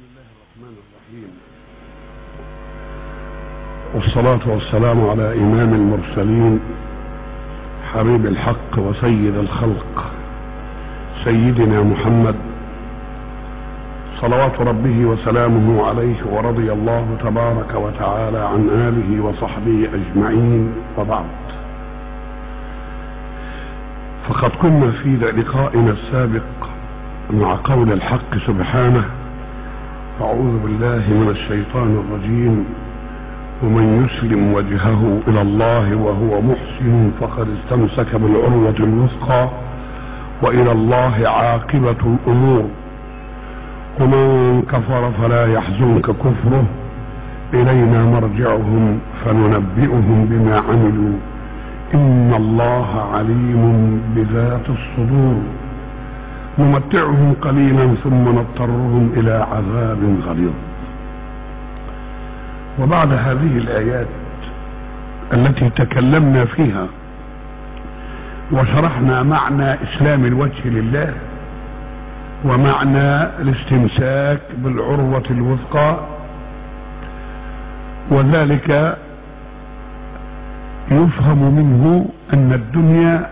بسم الله الرحمن الرحيم والصلاة والسلام على إمام المرسلين حبيب الحق وسيد الخلق سيدنا محمد صلوات ربه وسلامه عليه ورضي الله تبارك وتعالى عن آله وصحبه أجمعين وبعد فقد كنا في لقائنا السابق مع قول الحق سبحانه أعوذ بالله من الشيطان الرجيم ومن يسلم وجهه إلى الله وهو محسن فقد استمسك بالعروة الوثقى وإلى الله عاقبة الأمور ومن كفر فلا يحزنك كفره إلينا مرجعهم فننبئهم بما عملوا إن الله عليم بذات الصدور نمتعهم قليلا ثم نضطرهم إلى عذاب غليظ وبعد هذه الآيات التي تكلمنا فيها وشرحنا معنى إسلام الوجه لله ومعنى الاستمساك بالعروة الوثقى وذلك يفهم منه أن الدنيا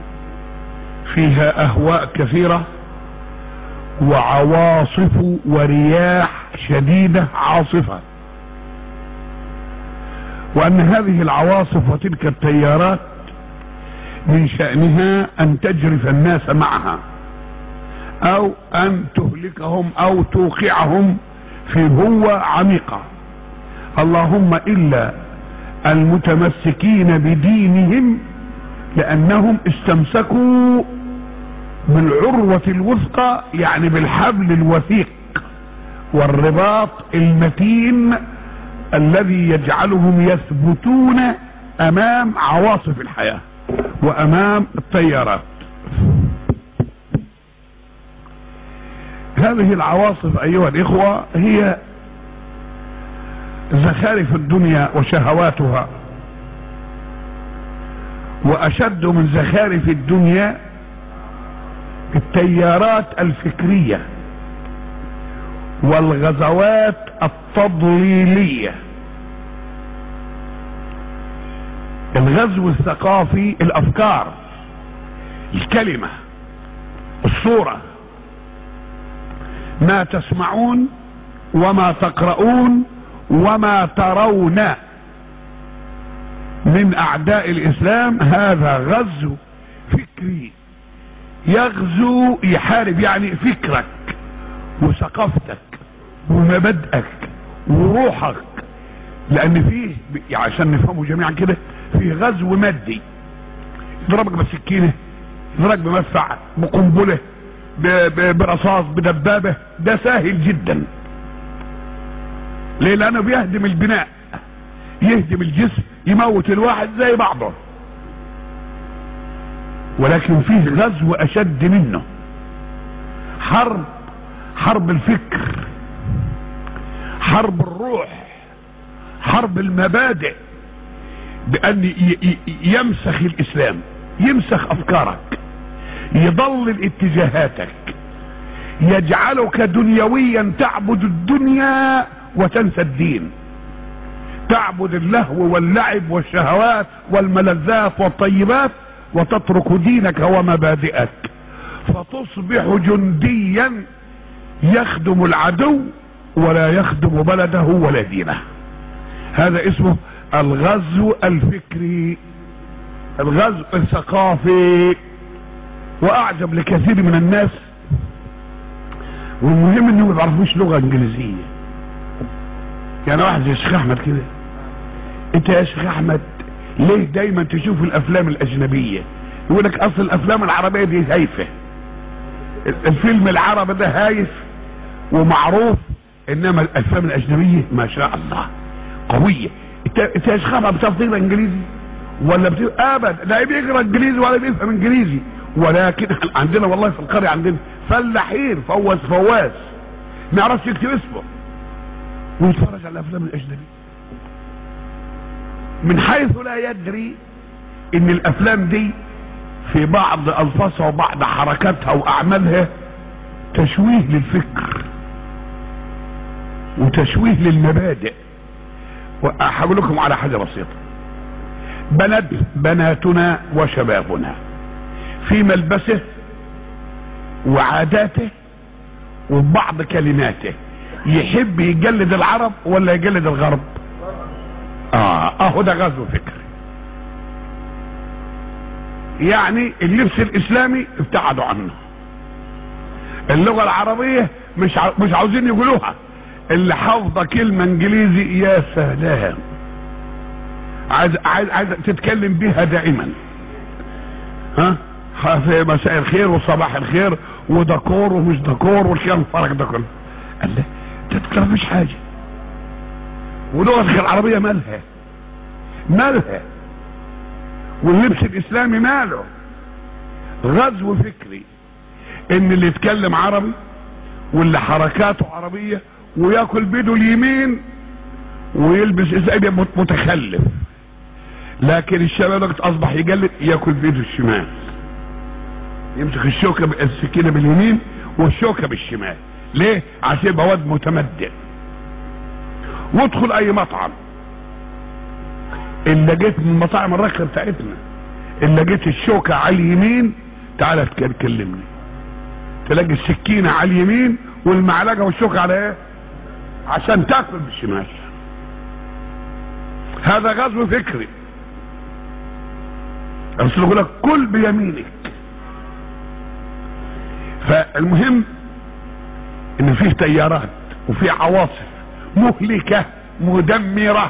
فيها أهواء كثيرة وعواصف ورياح شديدة عاصفة وأن هذه العواصف وتلك التيارات من شأنها أن تجرف الناس معها أو أن تهلكهم أو توقعهم في هوة عميقة اللهم إلا المتمسكين بدينهم لأنهم استمسكوا بالعروة الوثقى يعني بالحبل الوثيق والرباط المتين الذي يجعلهم يثبتون امام عواصف الحياة وامام التيارات هذه العواصف ايها الاخوة هي زخارف الدنيا وشهواتها واشد من زخارف الدنيا التيارات الفكرية والغزوات التضليلية الغزو الثقافي الافكار الكلمة الصورة ما تسمعون وما تقرؤون وما ترون من اعداء الاسلام هذا غزو فكري يغزو يحارب يعني فكرك وثقافتك ومبادئك وروحك لان فيه يعني عشان نفهمه جميعا كده في غزو مادي يضربك بسكينه يضربك بمدفع بقنبله برصاص بدبابه ده سهل جدا ليه لانه بيهدم البناء يهدم الجسم يموت الواحد زي بعضه ولكن فيه غزو اشد منه حرب حرب الفكر حرب الروح حرب المبادئ بان يمسخ الاسلام يمسخ افكارك يضلل اتجاهاتك يجعلك دنيويا تعبد الدنيا وتنسى الدين تعبد اللهو واللعب والشهوات والملذات والطيبات وتترك دينك ومبادئك فتصبح جنديا يخدم العدو ولا يخدم بلده ولا دينه هذا اسمه الغزو الفكري الغزو الثقافي واعجب لكثير من الناس والمهم انهم ما بيعرفوش لغه انجليزيه يعني واحد زي الشيخ احمد كده انت يا شيخ احمد ليه دايما تشوف الافلام الاجنبيه يقول لك اصل الافلام العربيه دي هايفه الفيلم العربي ده هايف ومعروف انما الافلام الاجنبيه ما شاء الله قويه انت يا شيخ احمد بتعرف تقرا انجليزي ولا بتقرا ابدا لا بيقرا انجليزي ولا بيفهم انجليزي ولكن عندنا والله في القريه عندنا فلاحين فواز فواز ما يعرفش يكتب اسمه ويتفرج على الافلام الاجنبيه من حيث لا يدري ان الافلام دي في بعض الفاظها وبعض حركاتها واعمالها تشويه للفكر وتشويه للمبادئ وهقول لكم على حاجه بسيطه بنات بناتنا وشبابنا في ملبسه وعاداته وبعض كلماته يحب يجلد العرب ولا يجلد الغرب اه اهو ده غزو فكري يعني اللبس الاسلامي ابتعدوا عنه اللغه العربيه مش ع... مش عاوزين يقولوها اللي حافظه كلمه انجليزي يا سلام عايز عايز عايز تتكلم بيها دائما ها في مساء الخير وصباح الخير ودكور ومش دكور والكلام الفرق ده كله قال له تتكلم مش حاجه ولغتك العربيه مالها مالها واللبس الاسلامي ماله غزو فكري ان اللي يتكلم عربي واللي حركاته عربية وياكل بيده اليمين ويلبس ازاي متخلف لكن الشباب وقت اصبح يجلد ياكل بيده الشمال يمسك الشوكة السكينة باليمين والشوكة بالشمال ليه عشان يبقى واد متمدن وادخل اي مطعم اللي جيت من مطاعم الركنه بتاعتنا اللي جيت الشوكه على اليمين تعالى تكلمني تلاقي السكينه على اليمين والمعلقه والشوكه على ايه عشان تاكل بالشمال هذا غزو فكري الرسول يقول لك كل بيمينك فالمهم ان فيه تيارات وفيه عواصف مهلكه مدمره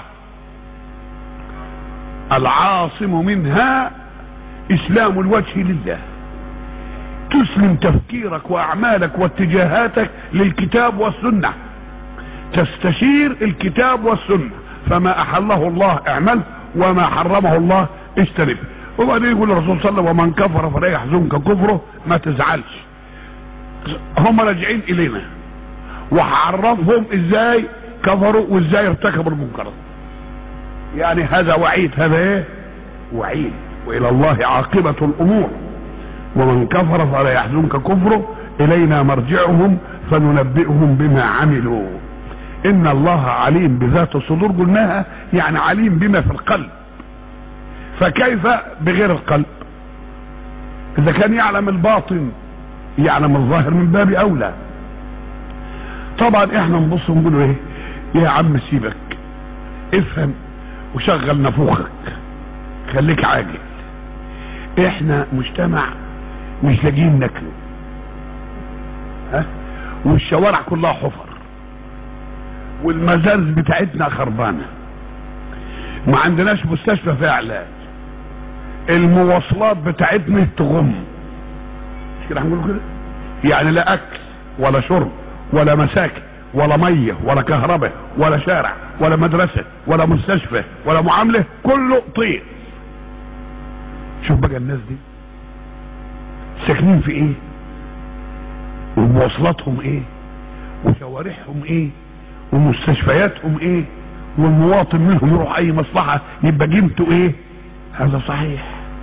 العاصم منها اسلام الوجه لله تسلم تفكيرك واعمالك واتجاهاتك للكتاب والسنة تستشير الكتاب والسنة فما احله الله اعمل وما حرمه الله اجتنب وبعدين يقول الرسول صلى الله عليه وسلم ومن كفر فلا يحزنك كفره ما تزعلش هم راجعين الينا وهعرفهم ازاي كفروا وازاي ارتكبوا المنكرات يعني هذا وعيد هذا ايه وعيد والى الله عاقبة الامور ومن كفر فلا يحزنك كفره الينا مرجعهم فننبئهم بما عملوا ان الله عليم بذات الصدور قلناها يعني عليم بما في القلب فكيف بغير القلب اذا كان يعلم الباطن يعلم الظاهر من باب اولى طبعا احنا نبص ونقول ايه يا عم سيبك افهم وشغل نفوخك خليك عاجل احنا مجتمع مش لاقيين ناكله ها والشوارع كلها حفر والمزارز بتاعتنا خربانه ما عندناش مستشفى فيها علاج المواصلات بتاعتنا تغم مش كده هنقول كده يعني لا اكل ولا شرب ولا مساكن ولا ميه ولا كهرباء ولا شارع ولا مدرسه ولا مستشفى ولا معامله كله طير شوف بقى الناس دي ساكنين في ايه ومواصلاتهم ايه وشوارعهم ايه ومستشفياتهم ايه والمواطن منهم يروح اي مصلحة يبقى قيمته ايه هذا صحيح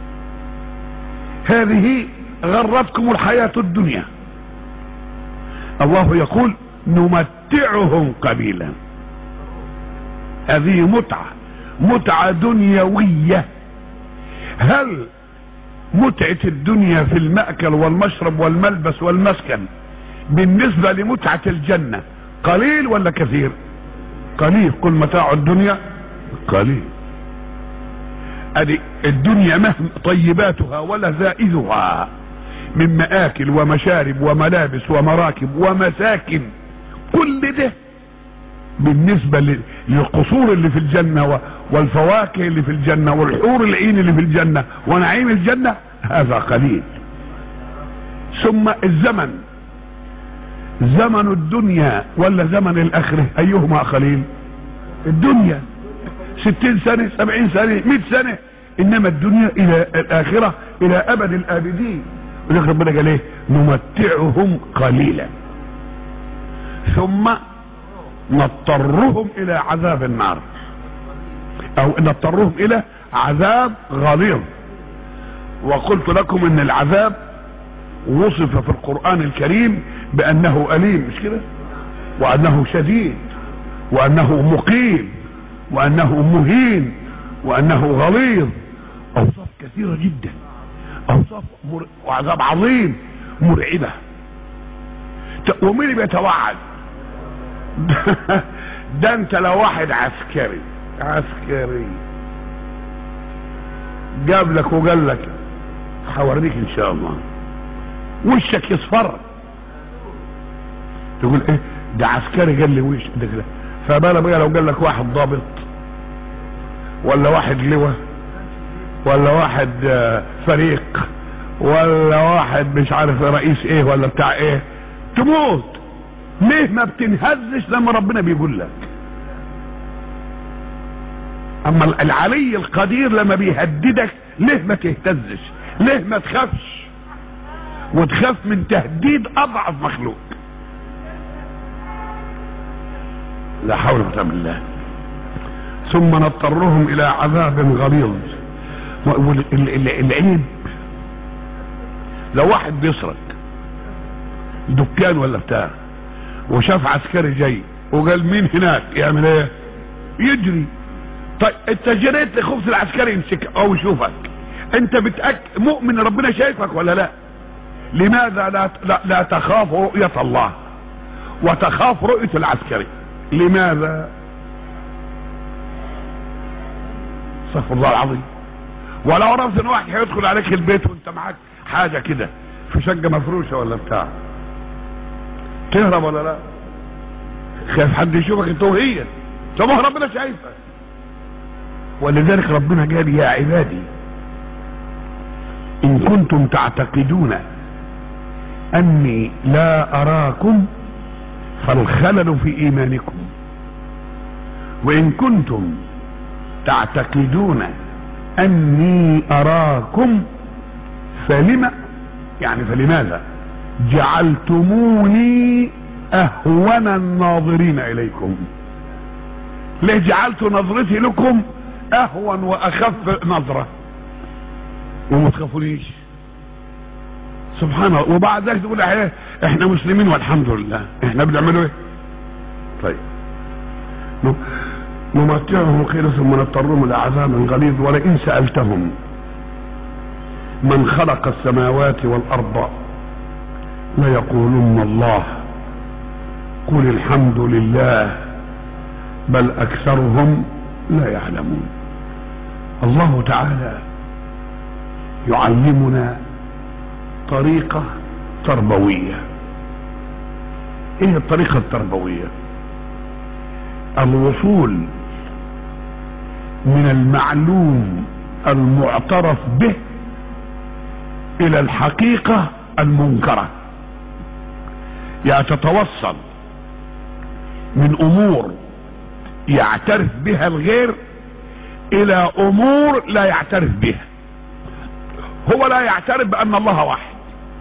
هذه غرتكم الحياة الدنيا الله يقول نمتعهم قليلا هذه متعة متعة دنيوية هل متعة الدنيا في المأكل والمشرب والملبس والمسكن بالنسبة لمتعة الجنة قليل ولا كثير قليل كل متاع الدنيا قليل ادي الدنيا مهما طيباتها ولذائذها من مآكل ومشارب وملابس ومراكب ومساكن كل ده بالنسبة للقصور اللي في الجنة والفواكه اللي في الجنة والحور العين اللي في الجنة ونعيم الجنة هذا قليل ثم الزمن زمن الدنيا ولا زمن الاخرة ايهما قليل الدنيا ستين سنة سبعين سنة مئة سنة انما الدنيا الى الاخرة الى ابد الابدين ولكن ربنا قال ايه نمتعهم قليلا ثم نضطرهم الى عذاب النار او نضطرهم الى عذاب غليظ وقلت لكم ان العذاب وصف في القرآن الكريم بانه اليم مش كده وانه شديد وانه مقيم وانه مهين وانه غليظ اوصاف كثيرة جدا اوصاف مر... وعذاب عظيم مرعبة ومين اللي بيتوعد ده انت لو واحد عسكري عسكري جاب لك وقال لك هوريك ان شاء الله وشك يصفر تقول ايه ده عسكري قال لي وش ده كده فبالا بقى لو قال لك واحد ضابط ولا واحد لواء ولا واحد فريق ولا واحد مش عارف رئيس ايه ولا بتاع ايه تموت ليه ما بتنهزش لما ربنا بيقول لك اما العلي القدير لما بيهددك ليه ما تهتزش ليه ما تخافش وتخاف من تهديد اضعف مخلوق لا حول ولا قوه بالله ثم نضطرهم الى عذاب غليظ العيب لو واحد بيسرق دكان ولا بتاع وشاف عسكري جاي وقال مين هناك يعمل ايه يجري طيب انت جريت لخبز العسكري يمسكك او يشوفك انت بتأك مؤمن ربنا شايفك ولا لا لماذا لا, لا, لا تخاف رؤية الله وتخاف رؤية العسكري لماذا استغفر الله العظيم ولو عرفت ان واحد هيدخل عليك البيت وانت معاك حاجة كده في شقة مفروشة ولا بتاع تهرب ولا لا خايف حد يشوفك انت وهي طب ربنا شايفك ولذلك ربنا قال يا عبادي ان كنتم تعتقدون اني لا اراكم فالخلل في ايمانكم وان كنتم تعتقدون اني اراكم فلم يعني فلماذا جعلتموني اهون الناظرين اليكم ليه جعلت نظرتي لكم اهون واخف نظرة وما تخافونيش سبحان الله وبعد ذلك تقول احنا احنا مسلمين والحمد لله احنا بنعملوا ايه طيب نمتعهم قيل ثم نضطرهم الى عذاب غليظ ولئن سالتهم من خلق السماوات والارض ليقولن الله قل الحمد لله بل اكثرهم لا يعلمون الله تعالى يعلمنا طريقة تربوية ايه الطريقة التربوية الوصول من المعلوم المعترف به الى الحقيقة المنكرة يعني تتوصل من امور يعترف بها الغير الى امور لا يعترف بها هو لا يعترف بان الله واحد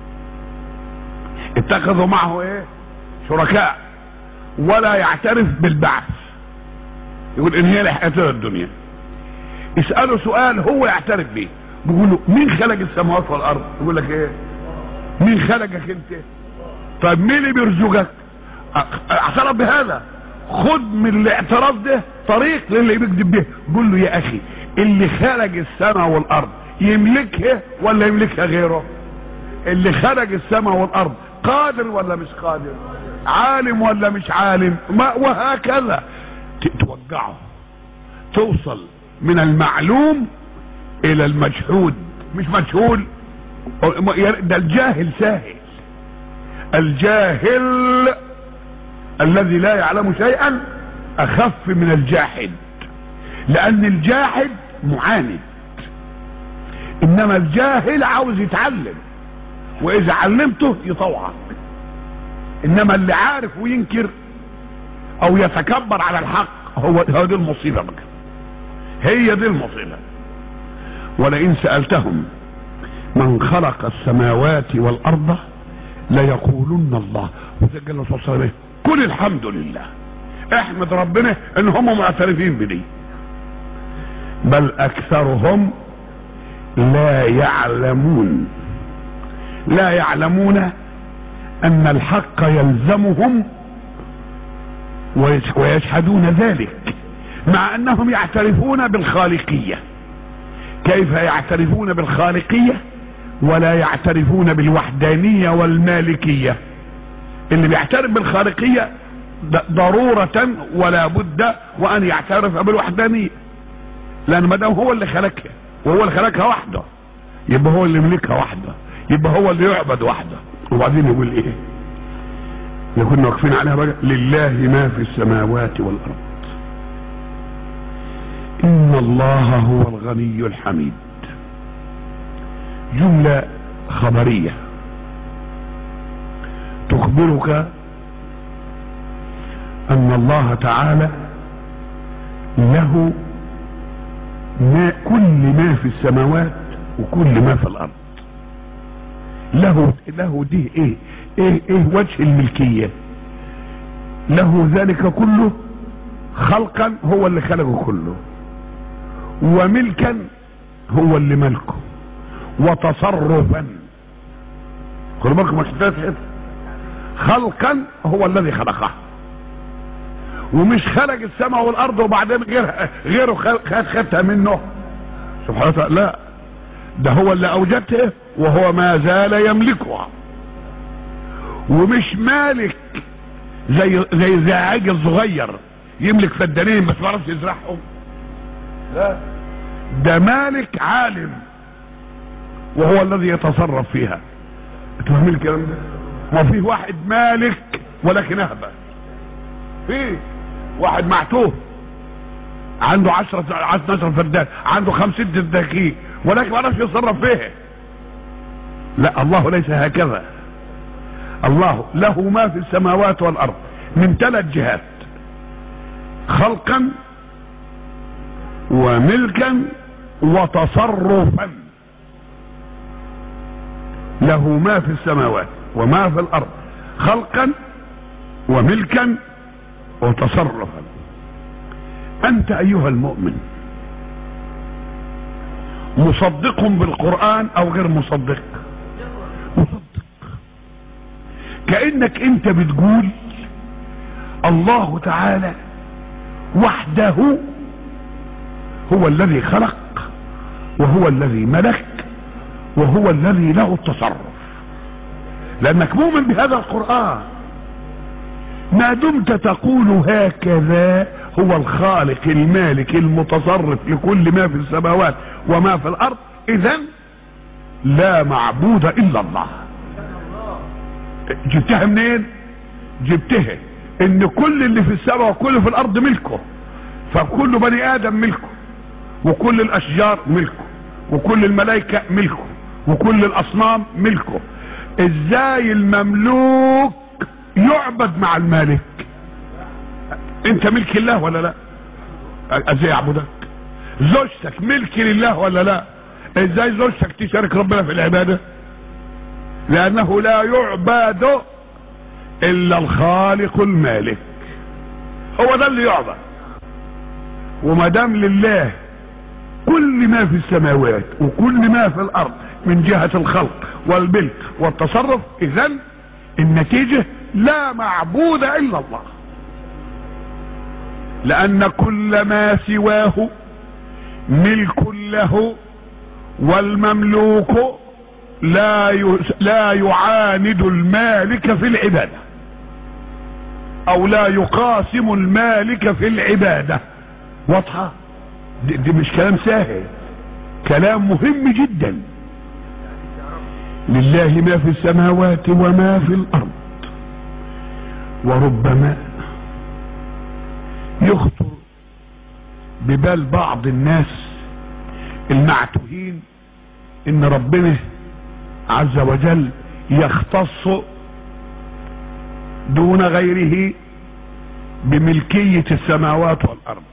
اتخذوا معه ايه شركاء ولا يعترف بالبعث يقول ان هي لحياتنا الدنيا اسأله سؤال هو يعترف بيه بيقول له مين خلق السماوات والارض يقول لك ايه مين خلقك انت طيب مين اللي بيرزقك اعترف بهذا خد من الاعتراف ده طريق للي بيكذب به قول له يا اخي اللي خلق السماء والارض يملكها ولا يملكها غيره اللي خلق السماء والارض قادر ولا مش قادر عالم ولا مش عالم ما وهكذا توقعه توصل من المعلوم الى المجهود مش مجهول ده الجاهل ساهل الجاهل الذي لا يعلم شيئا اخف من الجاحد لان الجاحد معاند انما الجاهل عاوز يتعلم واذا علمته يطوعك انما اللي عارف وينكر او يتكبر على الحق هو هو دي المصيبه بقى هي دي المصيبه ولئن سالتهم من خلق السماوات والارض ليقولن الله وزي قال الله صلى الله عليه وسلم كل الحمد لله احمد ربنا ان هم معترفين بدي بل اكثرهم لا يعلمون لا يعلمون ان الحق يلزمهم ويشهدون ذلك مع انهم يعترفون بالخالقية كيف يعترفون بالخالقية ولا يعترفون بالوحدانية والمالكية اللي بيعترف بالخالقية ضرورة ولا بد وان يعترف بالوحدانية لان ما دام هو اللي خلقها وهو اللي خلقها وحده يبقى هو اللي يملكها وحده يبقى هو اللي يعبد وحده وبعدين يقول ايه كنا واقفين عليها بقى لله ما في السماوات والارض ان الله هو الغني الحميد جملة خبرية تخبرك ان الله تعالى له ما كل ما في السماوات وكل ما في الارض له له دي ايه ايه ايه وجه الملكية له ذلك كله خلقا هو اللي خلقه كله وملكا هو اللي ملكه وتصرفا خلوا بالكم الحتات خلقا هو الذي خلقه ومش خلق السماء والارض وبعدين غيرها غيره خد خدها منه سبحانه وتعالى لا ده هو اللي اوجدته وهو ما زال يملكها ومش مالك زي زي زعاج الصغير يملك فدانين بس ما يعرفش يزرعهم لا ده مالك عالم وهو الذي يتصرف فيها تفهمين الكلام ده ما فيه واحد مالك ولكن اهبل فيه واحد معتوه عنده عشرة عشرة فدان عنده خمسين دقيق ولكن ما يعرفش يتصرف فيها لا الله ليس هكذا الله له ما في السماوات والارض من ثلاث جهات خلقا وملكا وتصرفا له ما في السماوات وما في الارض خلقا وملكا وتصرفا انت ايها المؤمن مصدق بالقرآن او غير مصدق مصدق كأنك انت بتقول الله تعالى وحده هو الذي خلق وهو الذي ملك وهو الذي له التصرف لانك مؤمن بهذا القرآن ما دمت تقول هكذا هو الخالق المالك المتصرف لكل ما في السماوات وما في الارض اذا لا معبود الا الله جبتها منين جبتها ان كل اللي في السماء وكل في الارض ملكه فكل بني ادم ملكه وكل الاشجار ملكه وكل الملائكة ملكه وكل الاصنام ملكه ازاي المملوك يعبد مع المالك انت ملك الله ولا لا ازاي يعبدك زوجتك ملك لله ولا لا ازاي زوجتك تشارك ربنا في العبادة لانه لا يعبد الا الخالق المالك هو ده اللي يعبد وما دام لله كل ما في السماوات وكل ما في الارض من جهة الخلق والملك والتصرف اذا النتيجة لا معبود الا الله لان كل ما سواه ملك له والمملوك لا لا يعاند المالك في العبادة او لا يقاسم المالك في العبادة واضحة دي, دي مش كلام سهل كلام مهم جدا لله ما في السماوات وما في الارض وربما يخطر ببال بعض الناس المعتوهين ان ربنا عز وجل يختص دون غيره بملكية السماوات والارض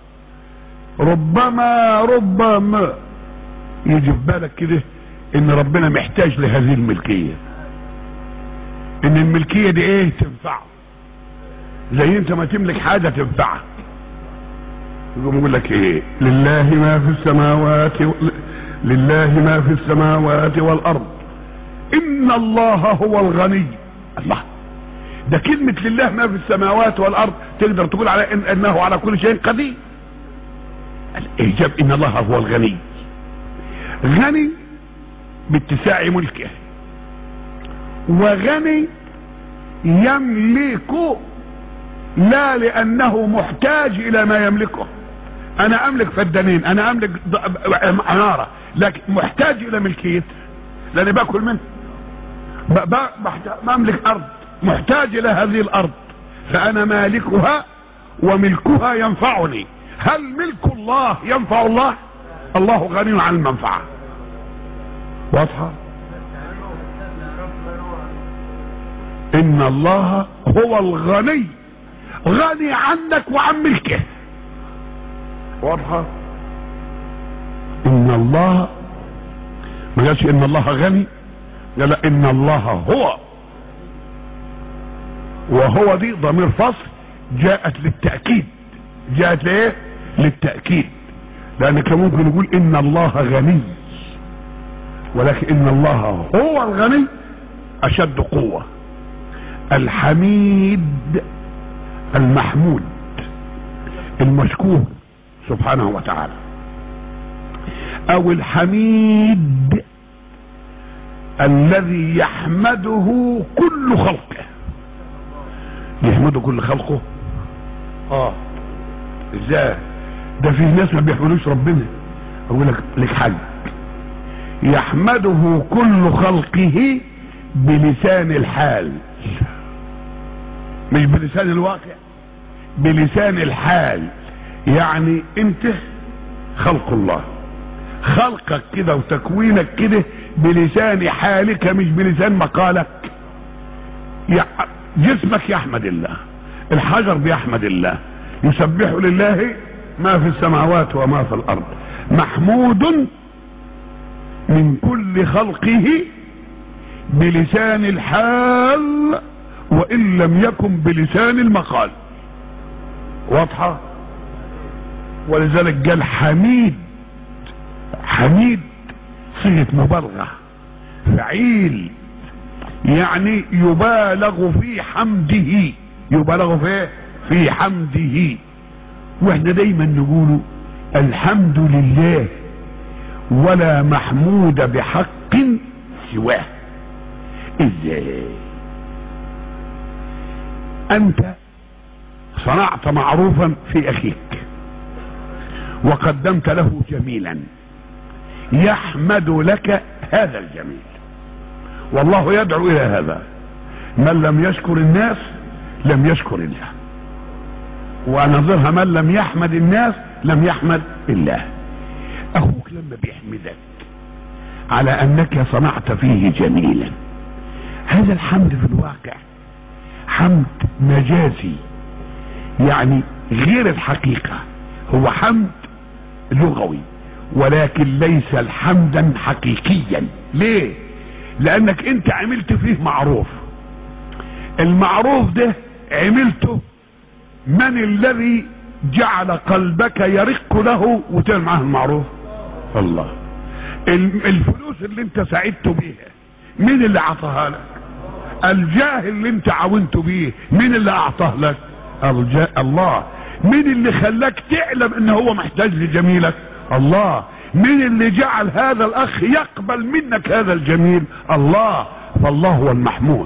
ربما ربما يجي في بالك كده ان ربنا محتاج لهذه الملكية ان الملكية دي ايه تنفعه زي انت ما تملك حاجة تنفعك يقوم يقول لك ايه لله ما في السماوات و... لله ما في السماوات والارض ان الله هو الغني الله ده كلمة لله ما في السماوات والارض تقدر تقول على إن انه على كل شيء قدير الاجاب ان الله هو الغني غني باتساع ملكه وغني يملك لا لانه محتاج الى ما يملكه انا املك فدانين انا املك عمارة لكن محتاج الى ملكية لاني باكل منه بملك ارض محتاج الى هذه الارض فانا مالكها وملكها ينفعني هل ملك الله ينفع الله الله غني عن المنفعة واضحة ان الله هو الغني غني عنك وعن ملكه واضحة ان الله ما قالش ان الله غني قال ان الله هو وهو دي ضمير فصل جاءت للتأكيد جاءت لايه للتأكيد لان كان ممكن نقول ان الله غني ولكن ان الله هو الغني اشد قوة الحميد المحمود المشكور سبحانه وتعالى او الحميد الذي يحمده كل خلقه يحمده كل خلقه اه ازاي ده في ناس ما بيحمدوش ربنا اقول لك لك حاج يحمده كل خلقه بلسان الحال مش بلسان الواقع بلسان الحال يعني انت خلق الله خلقك كده وتكوينك كده بلسان حالك مش بلسان مقالك جسمك يحمد الله الحجر بيحمد الله يسبح لله ما في السماوات وما في الارض محمود من كل خلقه بلسان الحال وان لم يكن بلسان المقال واضحه ولذلك قال حميد حميد صيغه مبالغه فعيل يعني يبالغ في حمده يبالغ في في حمده واحنا دايما نقول الحمد لله ولا محمود بحق سواه ازاي انت صنعت معروفا في اخيك وقدمت له جميلا يحمد لك هذا الجميل والله يدعو الى هذا من لم يشكر الناس لم يشكر الله ونظرها من لم يحمد الناس لم يحمد الله اخوك لما بيحمدك على انك صنعت فيه جميلا هذا الحمد في الواقع حمد مجازي يعني غير الحقيقة هو حمد لغوي ولكن ليس الحمدا حقيقيا ليه لانك انت عملت فيه معروف المعروف ده عملته من الذي جعل قلبك يرق له وتعمل معاه المعروف الله الفلوس اللي انت سعدت بيها مين اللي اعطاها لك الجاه اللي انت عاونت بيه مين اللي اعطاه لك الله مين اللي خلاك تعلم ان هو محتاج لجميلك الله مين اللي جعل هذا الاخ يقبل منك هذا الجميل الله فالله هو المحمود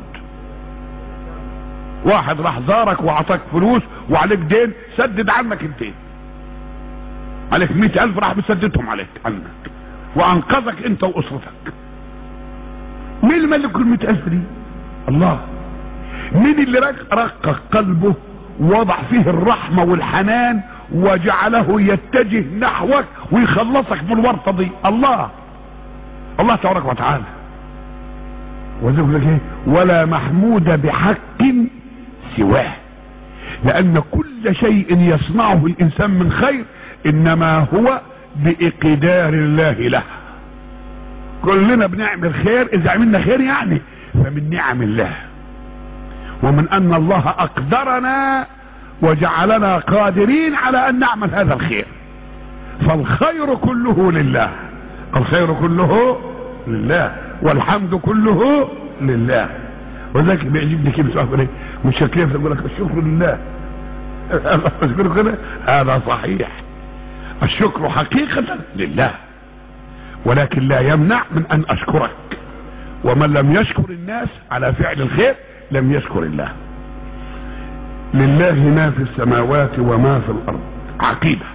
واحد راح زارك واعطاك فلوس وعليك دين سدد عنك الدين عليك مئة الف راح بسددهم عليك عنك وانقذك انت واسرتك مين اللي ملك المئة الف دي الله مين اللي رقق قلبه وضع فيه الرحمة والحنان وجعله يتجه نحوك ويخلصك من الورطة دي الله الله تبارك وتعالى وزي لك ايه ولا محمود بحق سواه لان كل شيء يصنعه الانسان من خير انما هو باقدار الله له كلنا بنعمل خير اذا عملنا خير يعني فمن نعم الله ومن ان الله اقدرنا وجعلنا قادرين على ان نعمل هذا الخير فالخير كله لله الخير كله لله والحمد كله لله وذلك بيعجبني كلمة واحد ايه مش كيف يقول لك الشكر لله الشكر كده هذا صحيح الشكر حقيقة لله ولكن لا يمنع من ان اشكرك ومن لم يشكر الناس على فعل الخير لم يشكر الله لله ما في السماوات وما في الارض عقيدة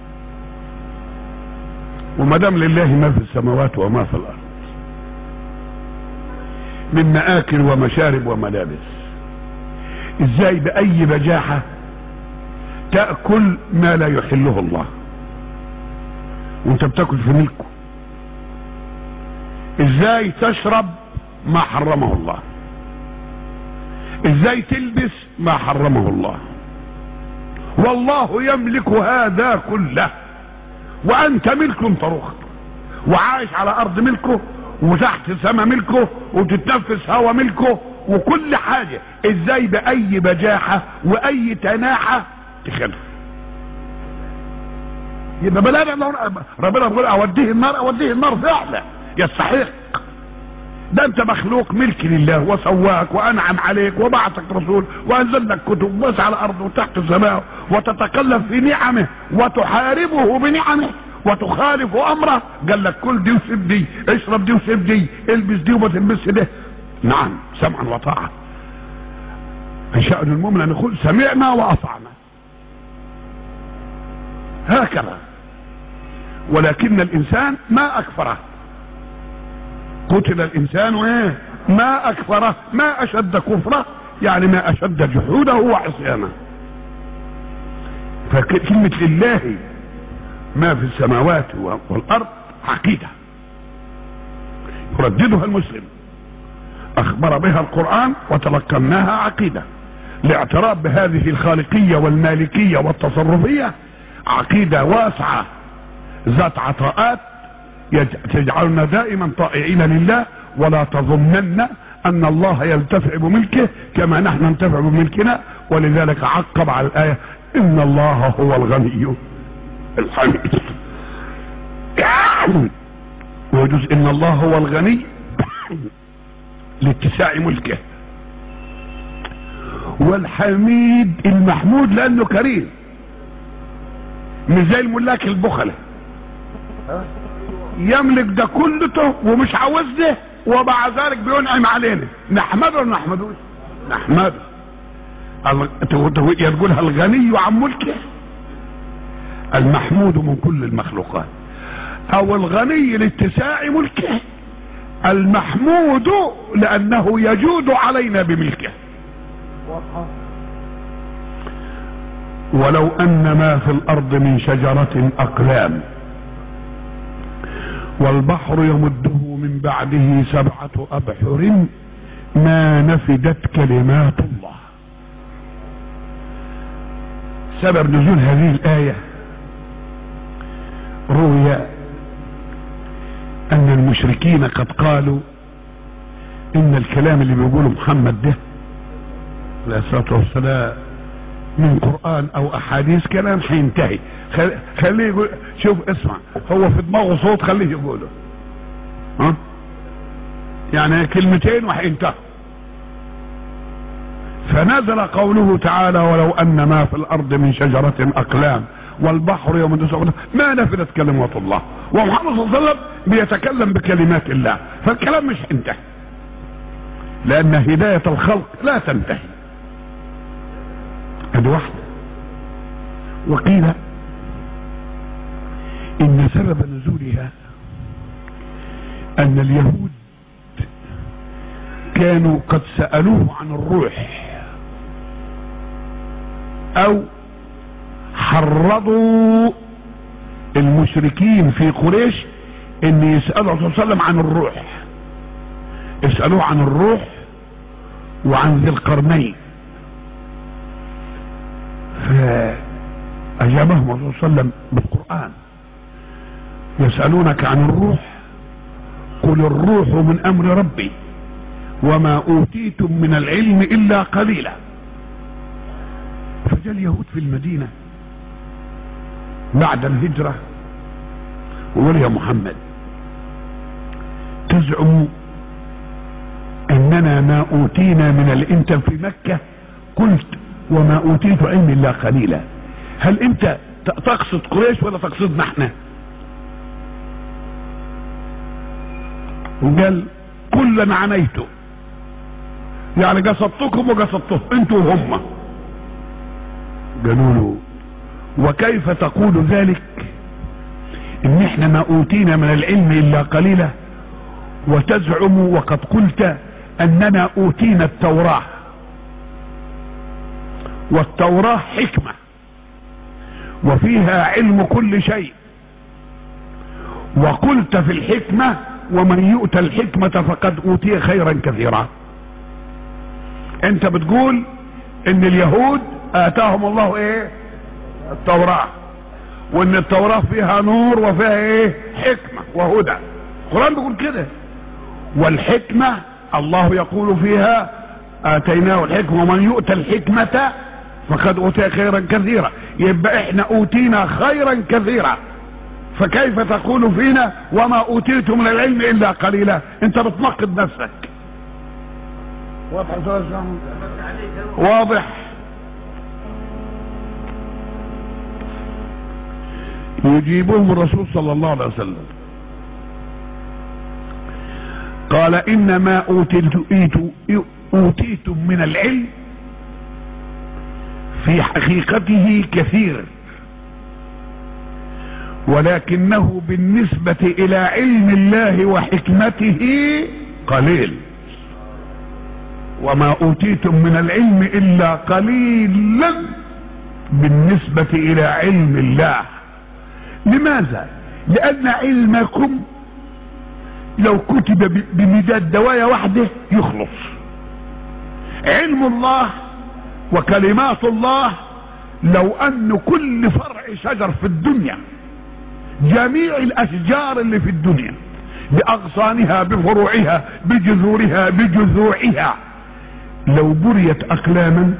وما دام لله ما في السماوات وما في الارض من مآكل ومشارب وملابس ازاي بأي بجاحة تأكل ما لا يحله الله وانت بتاكل في ملكه ازاي تشرب ما حرمه الله ازاي تلبس ما حرمه الله والله يملك هذا كله وانت ملك طروخ وعايش على ارض ملكه وتحت سما ملكه وتتنفس هوا ملكه وكل حاجة ازاي باي بجاحة واي تناحة تخلف يبقى بلا ربنا بيقول اوديه النار اوديه النار فعلا يستحق ده انت مخلوق ملك لله وسواك وانعم عليك وبعثك رسول وانزل لك كتب واسع على الارض وتحت السماء وتتكلم في نعمه وتحاربه بنعمه وتخالف امره قال لك كل دي وسيب دي اشرب دي وسيب دي البس دي وما تلبسش ده نعم سمعا وطاعة ان شاء المؤمن ان يقول سمعنا واطعنا هكذا ولكن الانسان ما اكفره قتل الانسان ايه ما اكفره ما اشد كفره يعني ما اشد جحوده وعصيانه فكلمة لله ما في السماوات والارض عقيدة يرددها المسلم اخبر بها القرآن وتلقناها عقيدة الاعتراف بهذه الخالقية والمالكية والتصرفية عقيدة واسعة ذات عطاءات تجعلنا دائما طائعين لله ولا تظنن ان الله ينتفع بملكه كما نحن ننتفع بملكنا ولذلك عقب على الايه ان الله هو الغني الحميد ويجوز ان الله هو الغني لاتساع ملكه والحميد المحمود لانه كريم مش زي الملاك البخله يملك ده كلته ومش عاوز ده ومع ذلك بينعم علينا نحمده ولا نحمدوش نحمده يقولها الغني عن ملكه المحمود من كل المخلوقات او الغني لاتساع ملكه المحمود لانه يجود علينا بملكه ولو ان ما في الارض من شجرة اقلام والبحر يمده من بعده سبعة ابحر ما نفدت كلمات الله سبب نزول هذه الايه روي ان المشركين قد قالوا ان الكلام اللي بيقوله محمد ده عليه الصلاه والسلام من قران او احاديث كلام هينتهي خليه يقول شوف اسمع هو في دماغه صوت خليه يقوله ها يعني كلمتين وهينتهوا فنزل قوله تعالى ولو ان ما في الارض من شجرة اقلام والبحر يوم تسعون ما نفذت كلمات الله ومحمد صلى الله عليه وسلم بيتكلم بكلمات الله فالكلام مش هينتهي لان هداية الخلق لا تنتهي ادي واحدة وقيل ان سبب نزولها ان اليهود كانوا قد سألوه عن الروح او حرضوا المشركين في قريش ان يسألوا الرسول صلى الله عليه وسلم عن الروح يسألوه عن الروح وعن ذي القرنين فأجابهم الرسول صلى الله عليه وسلم بالقرآن يسألونك عن الروح قل الروح من أمر ربي وما أوتيتم من العلم إلا قليلا فجاء اليهود في المدينة بعد الهجرة وقال يا محمد تزعم ان اننا ما اوتينا من ال... انت في مكة قلت وما اوتيت علم الا قليلا هل انت تقصد قريش ولا تقصدنا احنا وقال كلا عنيته يعني قصدتكم وقصدتهم انتوا وهم قالوا له وكيف تقول ذلك ان احنا ما اوتينا من العلم الا قليلا وتزعم وقد قلت اننا اوتينا التوراة والتوراة حكمة وفيها علم كل شيء وقلت في الحكمة ومن يؤتى الحكمة فقد اوتي خيرا كثيرا انت بتقول ان اليهود اتاهم الله ايه التوراة وان التوراة فيها نور وفيها ايه حكمة وهدى القرآن بيقول كده والحكمة الله يقول فيها اتيناه الحكمة ومن يؤتى الحكمة فقد اوتي خيرا كثيرا يبقى احنا اوتينا خيرا كثيرا فكيف تقول فينا وما اوتيتم من العلم الا قليلا انت بتنقد نفسك واضح واضح يجيبهم الرسول صلى الله عليه وسلم قال انما اوتيت اوتيتم من العلم في حقيقته كثير ولكنه بالنسبة الى علم الله وحكمته قليل وما اوتيتم من العلم الا قليلا بالنسبة الى علم الله لماذا لان علمكم لو كتب بمداد دواية واحدة يخلص علم الله وكلمات الله لو ان كل فرع شجر في الدنيا جميع الاشجار اللي في الدنيا باغصانها بفروعها بجذورها بجذوعها لو بريت اقلاما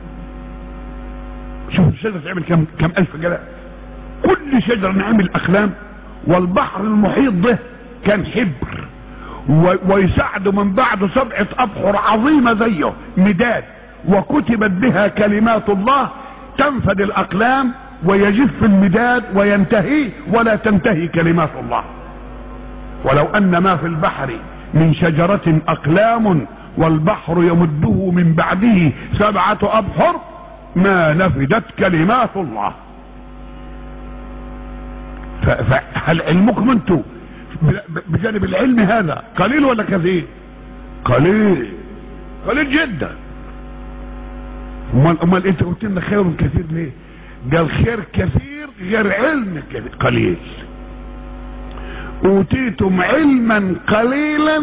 شوف الشجرة تعمل كم كم الف جلاء كل شجرة نعمل اقلام والبحر المحيط ده كان حبر ويساعد من بعده سبعة ابحر عظيمة زيه مداد وكتبت بها كلمات الله تنفد الاقلام ويجف المداد وينتهي ولا تنتهي كلمات الله ولو ان ما في البحر من شجرة اقلام والبحر يمده من بعده سبعة ابحر ما نفدت كلمات الله فهل علمكم انتم بجانب العلم هذا قليل ولا كثير قليل قليل جدا امال امال انت قلت لنا خير كثير ليه قال خير كثير غير علم قليل اوتيتم علما قليلا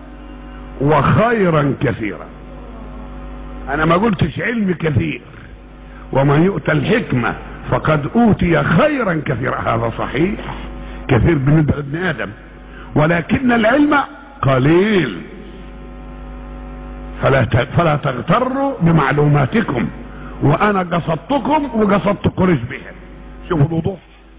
وخيرا كثيرا انا ما قلتش علم كثير ومن يؤتى الحكمة فقد اوتي خيرا كثيرا هذا صحيح كثير بالنسبة لابن ادم ولكن العلم قليل فلا فلا تغتروا بمعلوماتكم وانا قصدتكم وقصدت قريش بهم شوفوا الوضوح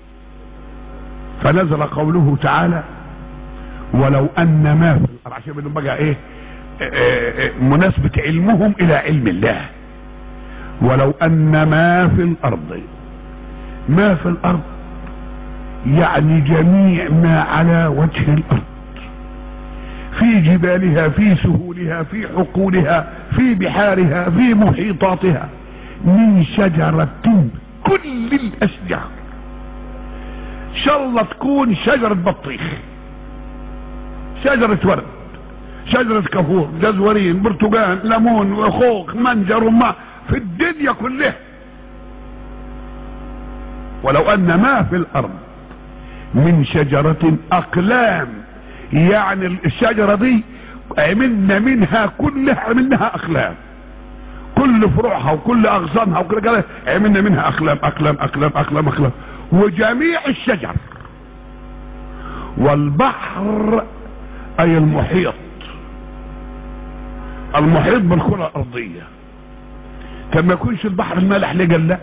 فنزل قوله تعالى ولو ان ما في الارض عشان بدهم بقى ايه مناسبة علمهم الى علم الله ولو ان ما في الارض ما في الارض يعني جميع ما على وجه الارض في جبالها في سهولها في حقولها في بحارها في محيطاتها من شجرة كل الاشجار ان شاء الله تكون شجرة بطيخ شجرة ورد شجرة كفور جزورين برتقال ليمون وخوخ منجر وما في الدنيا كلها ولو ان ما في الارض من شجرة اقلام يعني الشجرة دي عملنا منها كلها عملناها اقلام كل فروعها وكل اغصانها وكل كده عملنا منها اقلام اقلام اقلام اقلام اقلام وجميع الشجر والبحر اي المحيط المحيط بالكرة الارضية كان ما يكونش البحر المالح ليه قال لا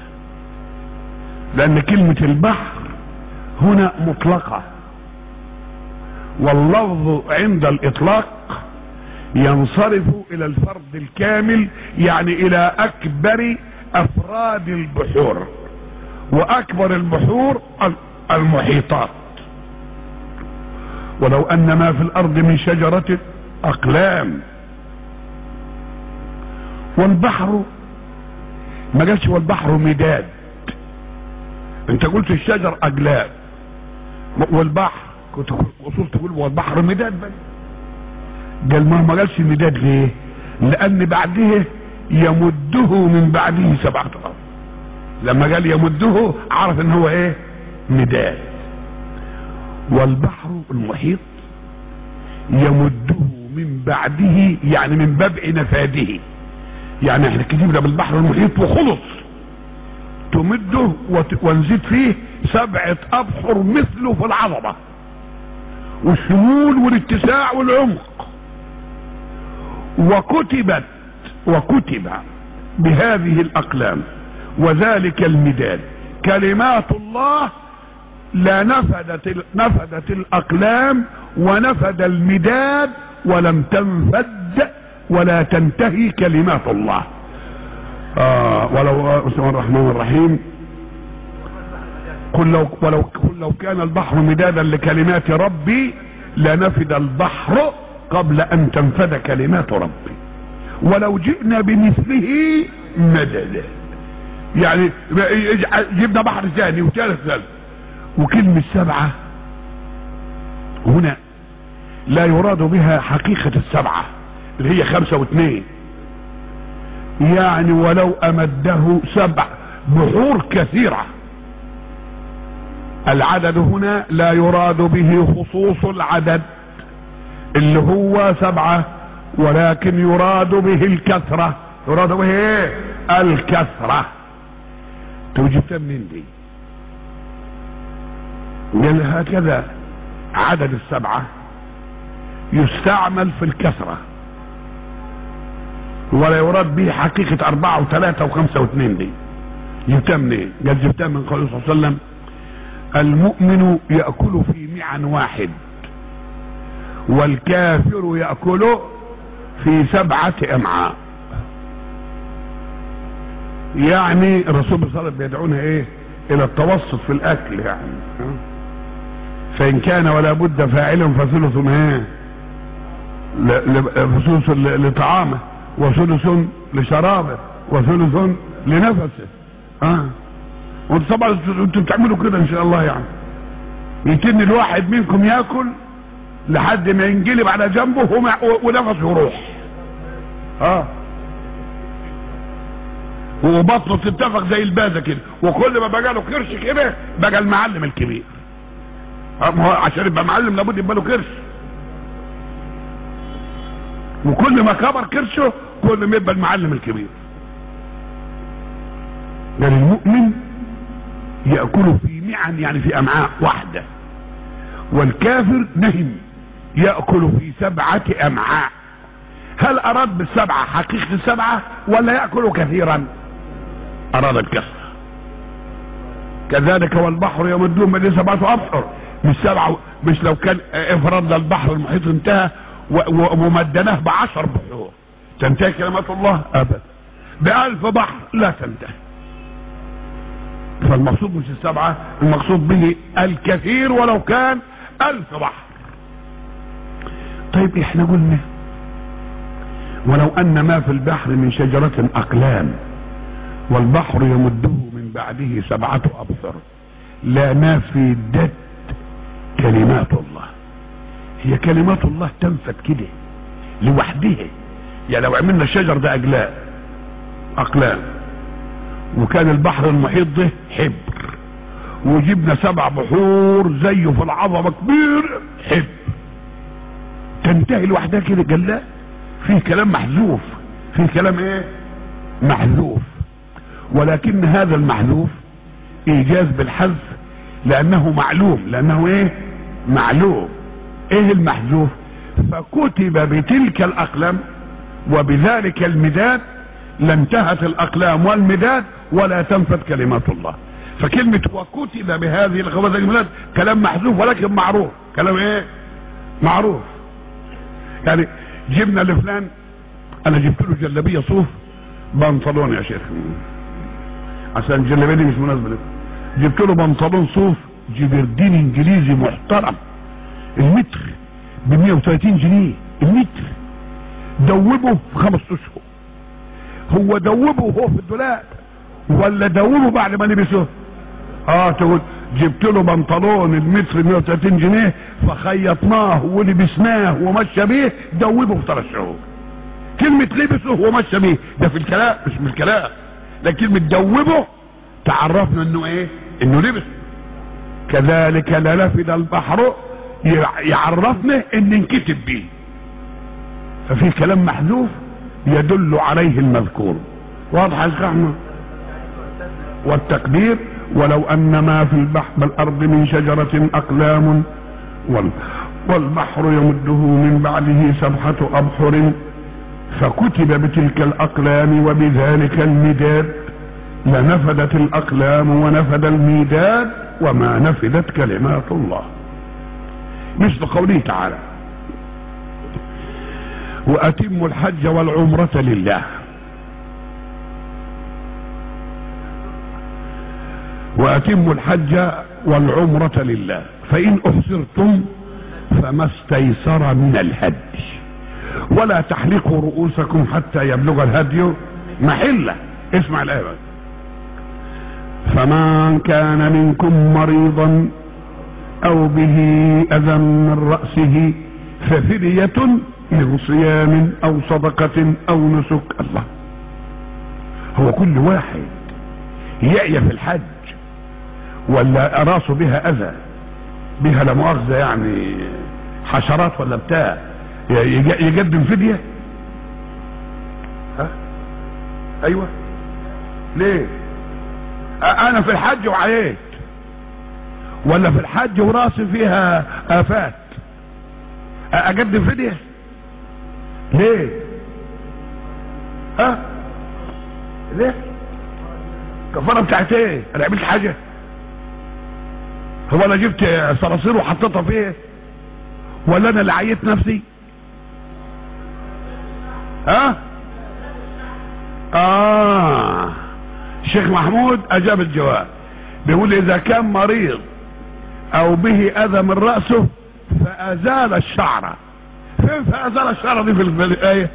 لان كلمة البحر هنا مطلقة واللفظ عند الاطلاق ينصرف الى الفرد الكامل يعني الى اكبر افراد البحور واكبر البحور المحيطات ولو ان ما في الارض من شجرة اقلام والبحر ما قالش والبحر مداد انت قلت الشجر اقلام والبحر كنت وصلت تقول والبحر مداد بس قال ما ما قالش مداد ليه لان بعده يمده من بعده سبعة ارض لما قال يمده عرف ان هو ايه مداد والبحر المحيط يمده من بعده يعني من بدء نفاده يعني احنا كتبنا بالبحر المحيط وخلص تمده ونزيد فيه سبعة ابحر مثله في العظمة والشمول والاتساع والعمق وكتبت وكتب بهذه الاقلام وذلك المداد كلمات الله لا نفدت نفدت الاقلام ونفد المداد ولم تنفد ولا تنتهي كلمات الله آه ولو بسم الله الرحمن الرحيم قل لو ولو قل لو كان البحر مدادا لكلمات ربي لنفد البحر قبل ان تنفد كلمات ربي ولو جئنا بمثله مددا يعني جبنا بحر ثاني وثالث ثالث وكلمة سبعة هنا لا يراد بها حقيقة السبعة اللي هي خمسة واثنين يعني ولو امده سبع بحور كثيرة العدد هنا لا يراد به خصوص العدد اللي هو سبعة ولكن يراد به الكثرة يراد به ايه الكثرة توجبتها منين دي قال هكذا عدد السبعة يستعمل في الكثرة ولا يراد به حقيقة أربعة وثلاثة وخمسة واثنين دي جبتها منين؟ قال جبتها من قوله صلى الله عليه وسلم المؤمن يأكل في معن واحد والكافر يأكل في سبعة أمعاء يعني الرسول صلى الله عليه وسلم بيدعونا ايه الى التوسط في الاكل يعني فان كان ولا بد فاعل فثلث ايه ثلث لطعامه وثلث لشرابه وثلث لنفسه اه وانتوا طبعا انتوا بتعملوا كده ان شاء الله يعني يتن الواحد منكم ياكل لحد ما ينقلب على جنبه ونفسه يروح اه وبطنه تتفق زي البازه كده وكل ما بقى له كرش كده بقى المعلم الكبير هو عشان يبقى معلم لابد يبقى له كرش وكل ما كبر كرشه كل ما يبقى المعلم الكبير ده المؤمن يأكل في معن يعني في أمعاء واحدة والكافر نهم يأكل في سبعة أمعاء هل أراد بالسبعة حقيقة السبعة ولا يأكل كثيرا أراد الكسر كذلك والبحر يمدون من سبعة أبحر مش سبعة مش لو كان افراد البحر المحيط انتهى ومدناه بعشر بحور تنتهي كلمات الله ابدا بألف بحر لا تنتهي فالمقصود مش السبعة المقصود به الكثير ولو كان ألف بحر طيب احنا قلنا ولو أن ما في البحر من شجرة أقلام والبحر يمده من بعده سبعة أبصر لا نافدت كلمات الله هي كلمات الله تنفد كده لوحدها يعني لو عملنا الشجر ده أقلام أقلام وكان البحر المحيط ده حبر وجبنا سبع بحور زيه في العظمه كبير حبر تنتهي لوحدها كده قال لا فيه كلام محذوف فيه كلام ايه محذوف ولكن هذا المحذوف ايجاز بالحذف لانه معلوم لانه ايه معلوم ايه المحذوف فكتب بتلك الاقلام وبذلك المداد لانتهت الاقلام والمداد ولا تنفذ كلمات الله فكلمة وكتب بهذه الخواتم الميلاد كلام محذوف ولكن معروف كلام ايه معروف يعني جبنا لفلان انا جبت له جلابيه صوف بنطلون يا شيخ عشان الجلابيه دي مش مناسبه له جبت له بنطلون صوف جبردين انجليزي محترم المتر ب 130 جنيه المتر دوبه في خمس اشهر هو دوبه وهو في الدولاب ولا دوبه بعد ما لبسه اه تقول جبت له بنطلون المتر 130 جنيه فخيطناه ولبسناه ومشى بيه دوبه في ثلاث شهور كلمة لبسه ومشى بيه ده في الكلام مش من الكلام ده كلمة دوبه تعرفنا انه ايه انه لبس كذلك لنفد البحر يعرفنا ان انكتب بيه ففي كلام محذوف يدل عليه المذكور واضح يا شيخ احمد والتقدير ولو ان ما في البحر الارض من شجرة اقلام وال والبحر يمده من بعده سبحة ابحر فكتب بتلك الاقلام وبذلك المداد لنفدت الاقلام ونفد الميداد وما نفدت كلمات الله مثل قوله تعالى واتموا الحج والعمرة لله واتموا الحج والعمرة لله فان احصرتم فما استيسر من الهدي ولا تحلقوا رؤوسكم حتى يبلغ الهدي محله اسمع الايه بقى فمن كان منكم مريضا او به اذى من راسه ففدية من صيام او صدقة او نسك الله هو كل واحد يعيا في الحج ولا راسه بها اذى بها لا مؤاخذة يعني حشرات ولا بتاع يقدم فدية ها ايوه ليه انا في الحج وعييت ولا في الحج وراسي فيها افات اقدم فدية ليه ها ليه كفارة بتاعت ايه انا عملت حاجة هو انا جبت صراصير وحطيتها فيه ولا انا اللي عيت نفسي ها اه الشيخ محمود اجاب الجواب بيقول اذا كان مريض او به اذى من رأسه فازال الشعر فين فازال الشعر دي في الايه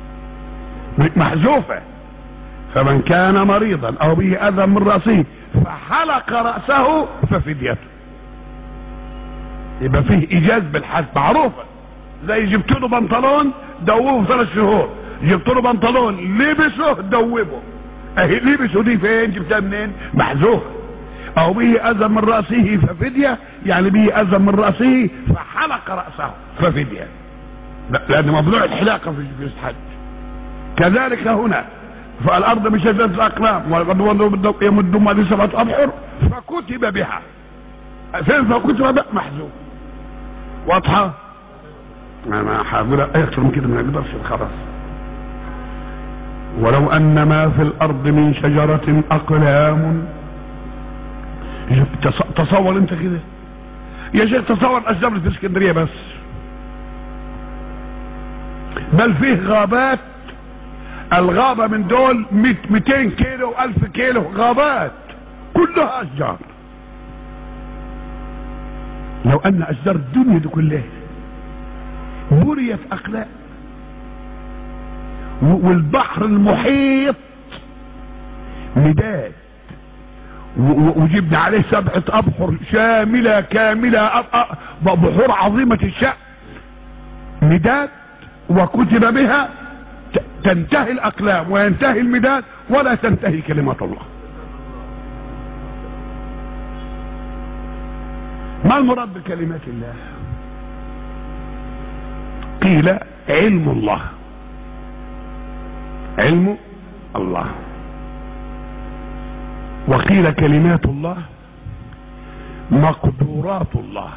محذوفة فمن كان مريضا او به اذى من رأسه فحلق رأسه ففديته يبقى فيه ايجاز بالحد معروفة زي جبت له بنطلون دوبه في ثلاث شهور جبت له بنطلون لبسه دوبه اهي لبسه دي فين جبتها منين محذوفة او به اذى من رأسه ففدية يعني به اذى من رأسه فحلق رأسه ففدية لان ممنوع الحلاقة في الحج كذلك هنا فالارض من شجرة الاقلام ولقد يمد ما سبعة ابحر فكتب بها فين فكتب بها محذوف واضحة انا هقول اكثر من كده ما نقدرش خلاص ولو ان ما في الارض من شجرة اقلام تصور انت كده يا شيخ تصور الاشجار اللي في اسكندريه بس بل فيه غابات الغابة من دول 200 كيلو 1000 كيلو غابات كلها اشجار لو ان اشجار الدنيا دي كلها بريت اقلام والبحر المحيط مداد وجبنا عليه سبعة ابحر شاملة كاملة بحور عظيمة الشأن مداد وكتب بها تنتهي الاقلام وينتهي المداد ولا تنتهي كلمات الله ما المراد بكلمات الله قيل علم الله علم الله وقيل كلمات الله مقدورات الله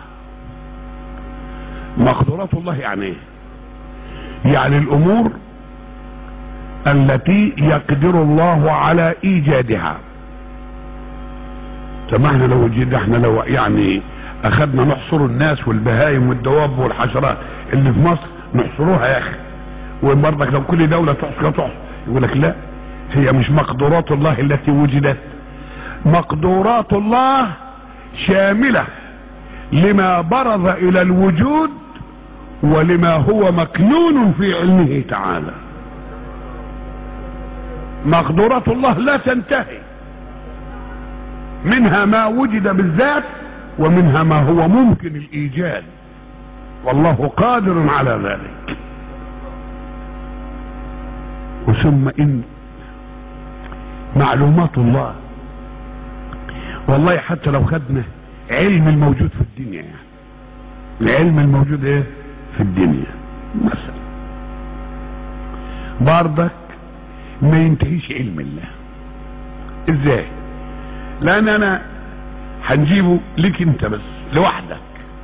مقدورات الله يعني ايه يعني الامور التي يقدر الله على ايجادها طب احنا لو جد احنا لو يعني اخذنا نحصر الناس والبهايم والدواب والحشرات اللي في مصر نحصروها يا اخي وبرضك لو كل دولة تحصي تحصي يقول لك لا هي مش مقدورات الله التي وجدت مقدورات الله شاملة لما برز الى الوجود ولما هو مكنون في علمه تعالى مقدورات الله لا تنتهي منها ما وجد بالذات ومنها ما هو ممكن الايجاد والله قادر على ذلك وثم ان معلومات الله والله حتى لو خدنا علم الموجود في الدنيا يعني العلم الموجود ايه في الدنيا مثلا برضك ما ينتهيش علم الله ازاي لان انا هنجيبه ليك انت بس لوحدك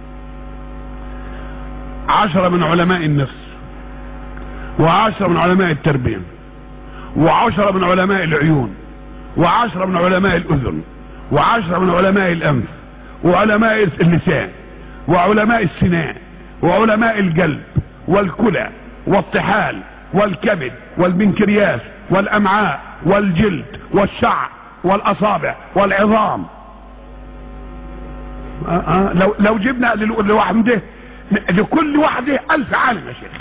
عشرة من علماء النفس وعشرة من علماء التربية وعشرة من علماء العيون وعشرة من علماء الاذن وعشرة من علماء الانف وعلماء اللسان وعلماء السنان وعلماء القلب والكلى والطحال والكبد والبنكرياس والامعاء والجلد والشعر والاصابع والعظام آه آه لو لو جبنا لوحده لكل واحده الف عالم يا شيخ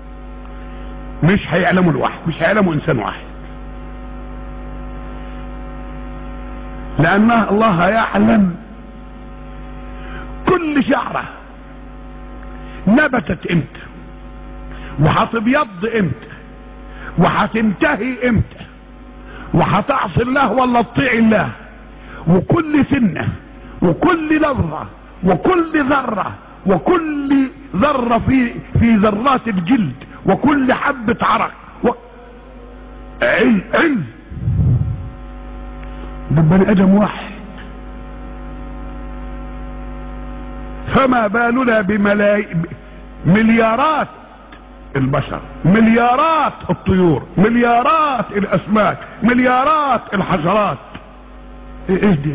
مش هيعلموا الواحد مش هيعلموا انسان واحد لان الله يعلم كل شعره نبتت امتى وهتبيض امتى وهتنتهي امتى وهتعصي الله ولا تطيع الله وكل سنة وكل لفظة وكل ذرة وكل ذرة في في ذرات الجلد وكل حبة عرق و... علم علم ده بني ادم واحد فما بالنا بملاي مليارات البشر مليارات الطيور مليارات الاسماك مليارات الحشرات ايش دي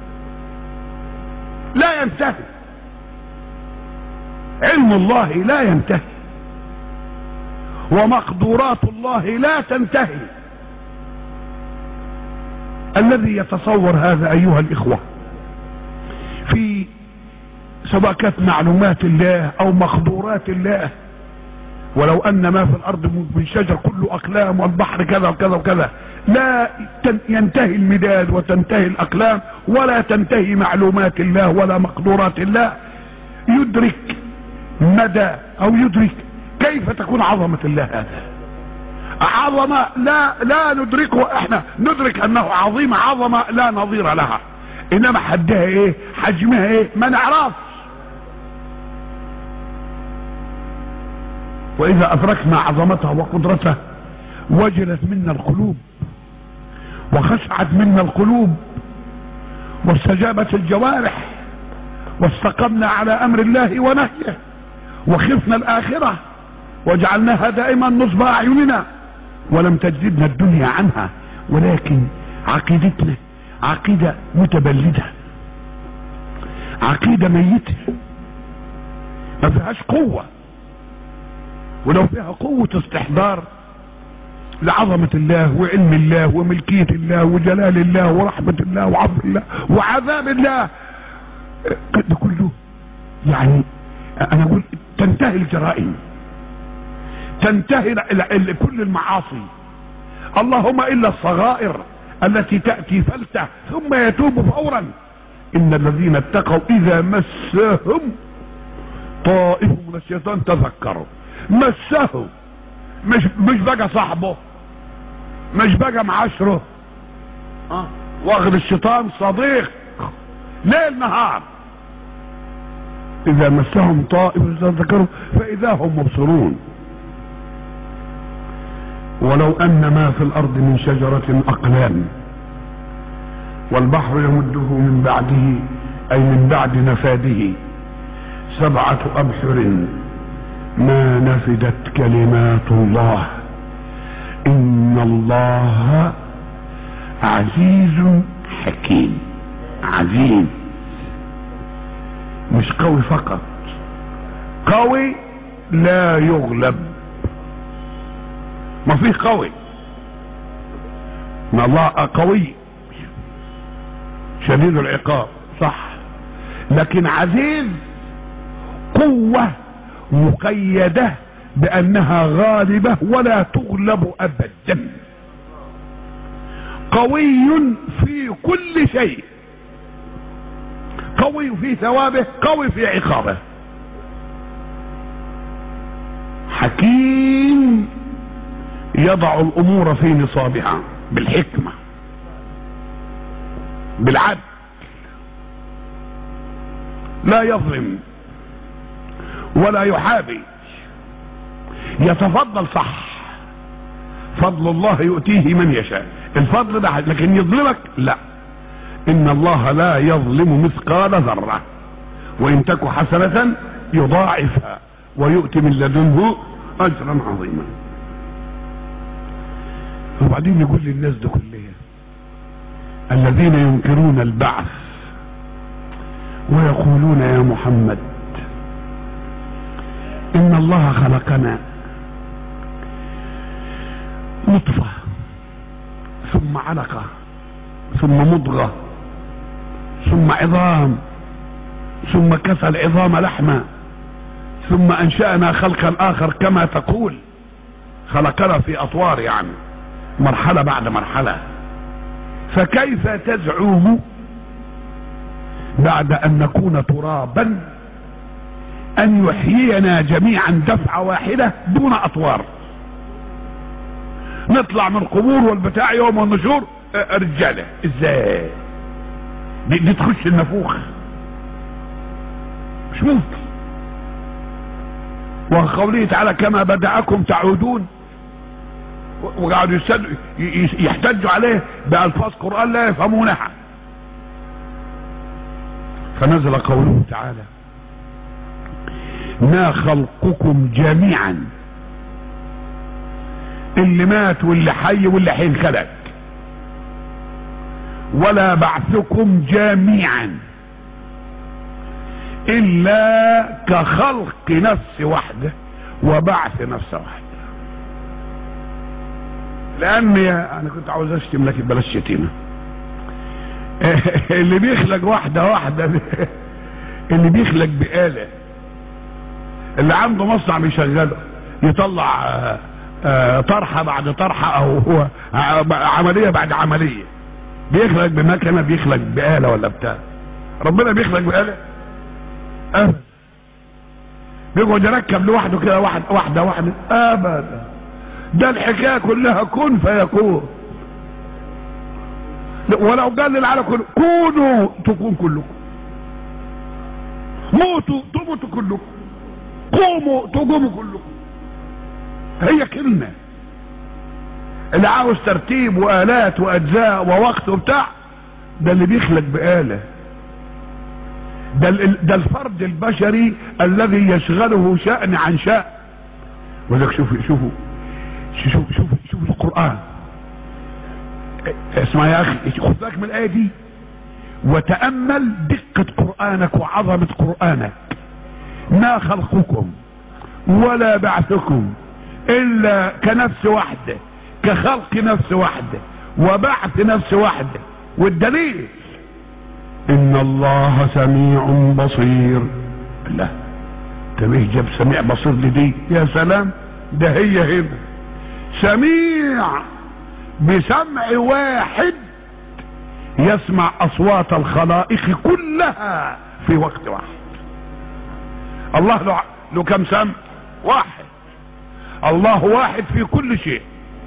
لا ينتهي علم الله لا ينتهي ومقدورات الله لا تنتهي الذي يتصور هذا ايها الاخوه في سواء كانت معلومات الله او مقدورات الله ولو ان ما في الارض من شجر كله اقلام والبحر كذا وكذا وكذا لا ينتهي المداد وتنتهي الاقلام ولا تنتهي معلومات الله ولا مقدورات الله يدرك مدى او يدرك كيف تكون عظمة الله هذا عظمة لا لا ندركه احنا ندرك انه عظيمة عظمة لا نظير لها انما حدها ايه حجمها ايه ما نعرفش واذا ادركنا عظمته وقدرته وجلت منا القلوب وخشعت منا القلوب واستجابت الجوارح واستقمنا على امر الله ونهيه وخفنا الاخره وجعلناها دائما نصب اعيننا ولم تجذبنا الدنيا عنها ولكن عقيدتنا عقيده متبلده عقيده ميته ما فيهاش قوه ولو فيها قوة استحضار لعظمة الله وعلم الله وملكية الله وجلال الله ورحمة الله وعفو الله وعذاب الله ده كله يعني انا اقول تنتهي الجرائم تنتهي كل المعاصي اللهم الا الصغائر التي تأتي فلتة ثم يتوب فورا ان الذين اتقوا اذا مسهم طائف من الشيطان تذكروا مسه مش مش بقى صاحبه مش بقى معاشره اه واخد الشيطان صديق ليل نهار اذا مسهم طائف ذكروا فاذا هم مبصرون ولو ان ما في الارض من شجرة اقلام والبحر يمده من بعده اي من بعد نفاده سبعة ابحر ما نفدت كلمات الله ان الله عزيز حكيم عزيز مش قوي فقط قوي لا يغلب ما فيه قوي ما الله قوي شديد العقاب صح لكن عزيز قوة مقيدة بأنها غالبة ولا تغلب أبدا قوي في كل شيء قوي في ثوابه قوي في عقابه حكيم يضع الامور في نصابها بالحكمة بالعدل لا يظلم ولا يحابي يتفضل صح فضل الله يؤتيه من يشاء الفضل ده لكن يظلمك لا ان الله لا يظلم مثقال ذرة وان تك حسنة يضاعفها ويؤتي من لدنه اجرا عظيما وبعدين يقول للناس ده كلها الذين ينكرون البعث ويقولون يا محمد ان الله خلقنا نطفة ثم علقة ثم مضغة ثم عظام ثم كسى العظام لحما ثم انشأنا خلقا اخر كما تقول خلقنا في اطوار يعني مرحلة بعد مرحلة فكيف تزعم بعد ان نكون ترابا ان يحيينا جميعا دفعة واحدة دون اطوار نطلع من القبور والبتاع يوم النشور اه رجالة ازاي دي, دي تخش النفوخ مش ممكن وقوله تعالى كما بدأكم تعودون وقعدوا يحتجوا عليه بألفاظ قرآن لا يفهمونها فنزل قوله تعالى ما خلقكم جميعا اللي مات واللي حي واللي هينخلق ولا بعثكم جميعا الا كخلق نفس واحدة وبعث نفس واحدة لان انا كنت عاوز اشتم لكن بلاش شتيمة اللي بيخلق واحدة واحدة اللي بيخلق بآلة اللي عنده مصنع بيشغله يطلع طرحة بعد طرحة او هو عملية بعد عملية بيخلق بمكنة بيخلق بآلة ولا بتاع ربنا بيخلق بآلة ابدا بيقعد يركب لوحده كده واحد واحدة واحدة ابدا ده الحكاية كلها كن فيكون ولو قال للعالم كله كونوا تكون كلكم موتوا تموتوا كلكم قوموا تقوموا كلكم هي كلمة اللي عاوز ترتيب وآلات وأجزاء ووقت وبتاع ده اللي بيخلق بآلة ده, ده الفرد البشري الذي يشغله شأن عن شأن ولك شوفوا شوفوا شوفوا شوفوا شوفوا القرآن اسمع يا اخي خد بالك من الايه دي وتامل دقه قرانك وعظمه قرانك ما خلقكم ولا بعثكم الا كنفس واحده كخلق نفس واحده وبعث نفس واحده والدليل ان الله سميع بصير لا تبيه جاب سميع بصير لدي يا سلام ده هي هنا سميع بسمع واحد يسمع اصوات الخلائق كلها في وقت واحد الله له, له كم سمع واحد الله واحد في كل شيء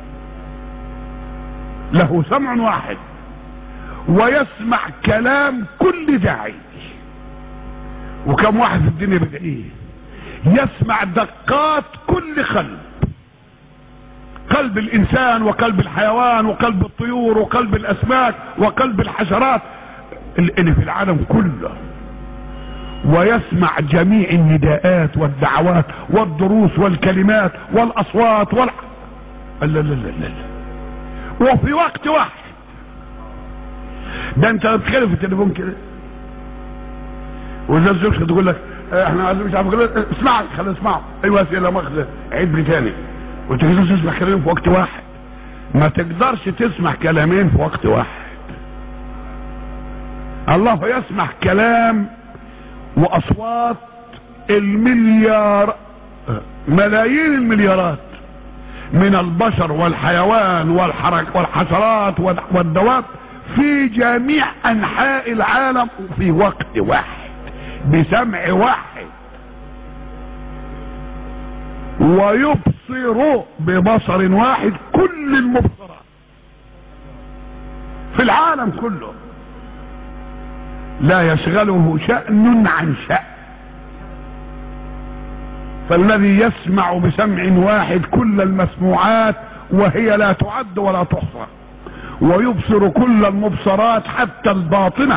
له سمع واحد ويسمع كلام كل داعي وكم واحد في الدنيا بدعيه يسمع دقات كل قلب قلب الانسان وقلب الحيوان وقلب الطيور وقلب الاسماك وقلب الحشرات اللي في العالم كله ويسمع جميع النداءات والدعوات والدروس والكلمات والاصوات وال لا لا لا لا وفي وقت واحد ده انت بتتكلم في التليفون كده واذا الزوجة تقول لك احنا عايزين مش عارف اسمعك خلينا نسمعه ايوه اسئله ماخذه عيد لي تاني وتقدرش تسمع كلامين في وقت واحد ما تقدرش تسمع كلامين في وقت واحد الله يسمع كلام واصوات المليار ملايين المليارات من البشر والحيوان والحرك والحشرات والدواب في جميع انحاء العالم في وقت واحد بسمع واحد ويبصر ببصر واحد كل المبصرات في العالم كله لا يشغله شأن عن شأن فالذي يسمع بسمع واحد كل المسموعات وهي لا تعد ولا تحصى ويبصر كل المبصرات حتى الباطنة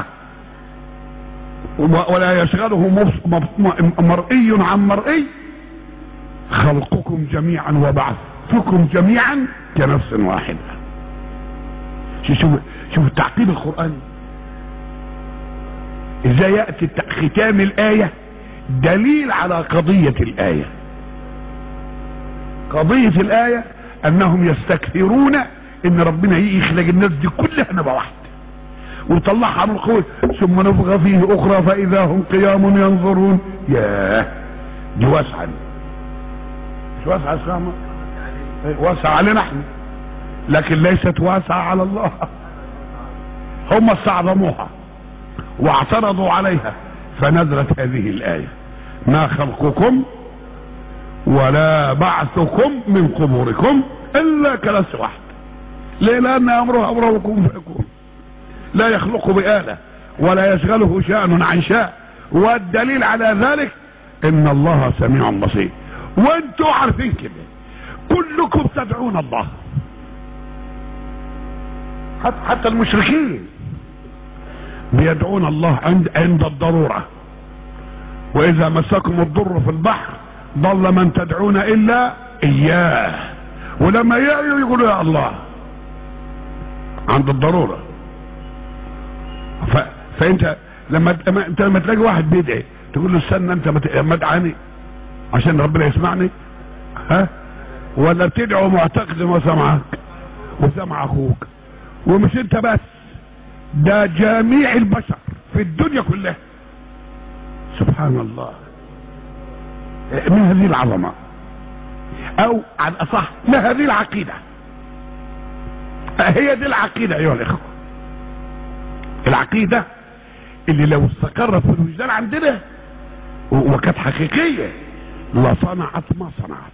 ولا يشغله مرئي عن مرئي خلقكم جميعا وبعثكم جميعا كنفس واحدة شوف شوف التعقيب القرآني ازاي يأتي ختام الآية دليل على قضية الآية قضية الآية انهم يستكثرون ان ربنا يخلق الناس دي كلها نبقى واحد ويطلعها من القوة ثم نفخ فيه اخرى فاذا هم قيام ينظرون ياه دي واسعة دي مش واسعة اسلام واسعة علينا احنا لكن ليست واسعة على الله هم استعظموها واعترضوا عليها فنزلت هذه الآية ما خلقكم ولا بعثكم من قبوركم إلا كنفس واحد ليه لأن أمره أمره كن فيكون لا يخلق بآلة ولا يشغله شأن عن شاء والدليل على ذلك إن الله سميع بصير وانتوا عارفين كده كلكم تدعون الله حتى المشركين بيدعون الله عند عند الضرورة واذا مسكم الضر في البحر ضل من تدعون الا اياه ولما يأيوا يقولوا يا الله عند الضرورة ف... فانت لما انت لما تلاقي واحد بيدعي تقول له استنى انت ما تدعاني عشان ربنا يسمعني ها ولا بتدعو معتقد ما سمعك وسمع اخوك ومش انت بس ده جميع البشر في الدنيا كلها سبحان الله من هذه العظمة او عن اصح ما هذه العقيدة هي دي العقيدة ايها الاخوة العقيدة اللي لو استقرت في الوجدان عندنا وكانت حقيقية لصنعت ما صنعت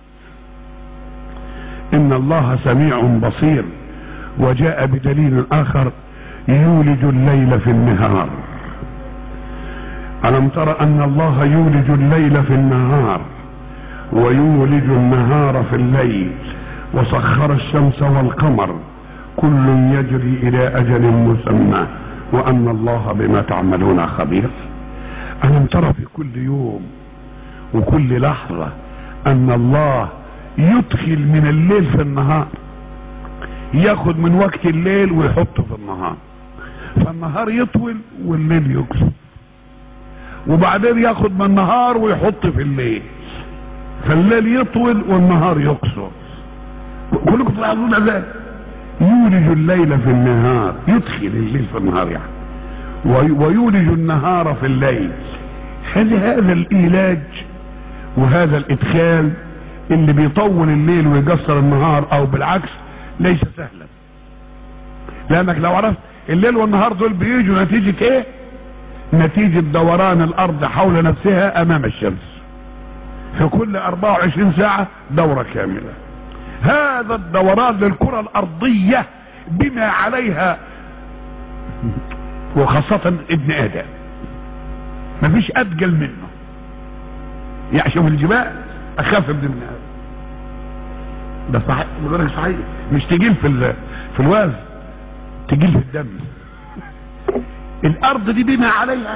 ان الله سميع بصير وجاء بدليل اخر يولج الليل في النهار ألم تر أن الله يولج الليل في النهار ويولج النهار في الليل وسخر الشمس والقمر كل يجري إلى أجل مسمى وأن الله بما تعملون خبير ألم تر في كل يوم وكل لحظة أن الله يدخل من الليل في النهار ياخد من وقت الليل ويحطه في النهار فالنهار يطول والليل يقصر وبعدين ياخد من النهار ويحط في الليل فالليل يطول والنهار يقصر كلكم تلاحظون ذلك يولج الليل في النهار يدخل الليل في النهار يعني ويولج النهار في الليل هل هذا الايلاج وهذا الادخال اللي بيطول الليل ويقصر النهار او بالعكس ليس سهلا لانك لو عرفت الليل والنهار دول بيجوا نتيجة ايه نتيجة دوران الارض حول نفسها امام الشمس في كل 24 ساعة دورة كاملة هذا الدوران للكرة الارضية بما عليها وخاصة ابن ادم مفيش اتقل منه يعني شوف الجبال اخاف ابن ابن ادم ده صحيح بقولك صحيح مش تجيل في في الوزن تجيل في الدم الارض دي بما عليها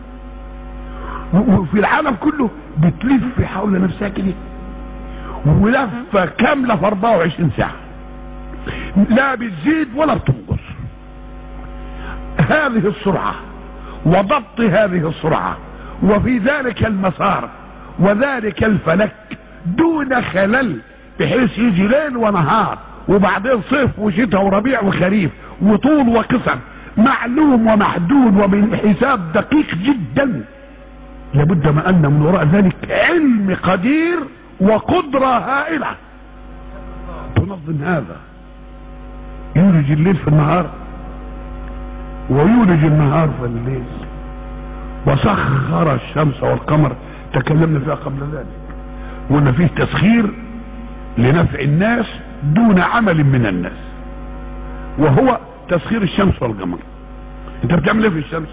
وفي العالم كله بتلف حول نفسها كده ولفة كاملة في 24 ساعة لا بتزيد ولا بتنقص هذه السرعة وضبط هذه السرعة وفي ذلك المسار وذلك الفلك دون خلل بحيث يجي ليل ونهار وبعدين صيف وشتاء وربيع وخريف وطول وقصر معلوم ومحدود وبحساب دقيق جدا لابد ما ان من وراء ذلك علم قدير وقدرة هائلة تنظم هذا يولج الليل في النهار ويولج النهار في الليل وسخر الشمس والقمر تكلمنا فيها قبل ذلك وان فيه تسخير لنفع الناس دون عمل من الناس وهو تسخير الشمس والقمر انت بتعمل ايه في الشمس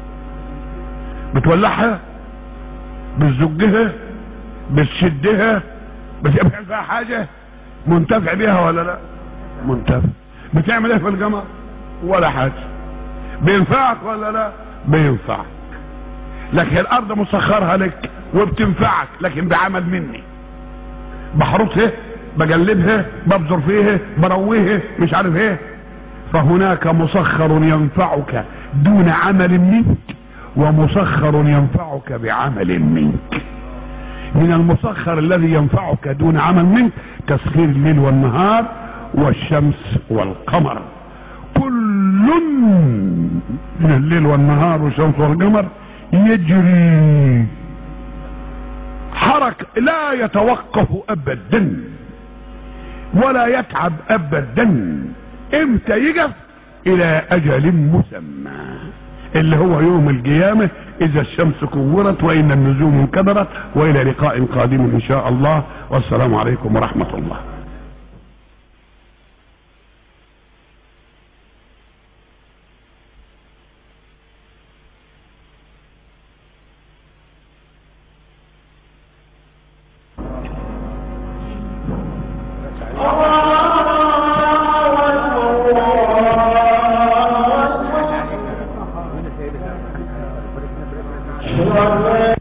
بتولعها بتزجها بتشدها بتعمل فيها حاجة منتفع بيها ولا لا منتفع بتعمل ايه في القمر ولا حاجة بينفعك ولا لا بينفعك لكن الارض مسخرها لك وبتنفعك لكن بعمل مني بحرسها بجلبها ببذر فيها برويها مش عارف ايه فهناك مسخر ينفعك دون عمل منك ومسخر ينفعك بعمل منك من المسخر الذي ينفعك دون عمل منك تسخير الليل والنهار والشمس والقمر كل من الليل والنهار والشمس والقمر يجري حركة لا يتوقف ابدا ولا يتعب ابدا امتى يقف الى اجل مسمى اللي هو يوم القيامة اذا الشمس كورت وان النجوم انكدرت والى لقاء قادم ان شاء الله والسلام عليكم ورحمة الله الله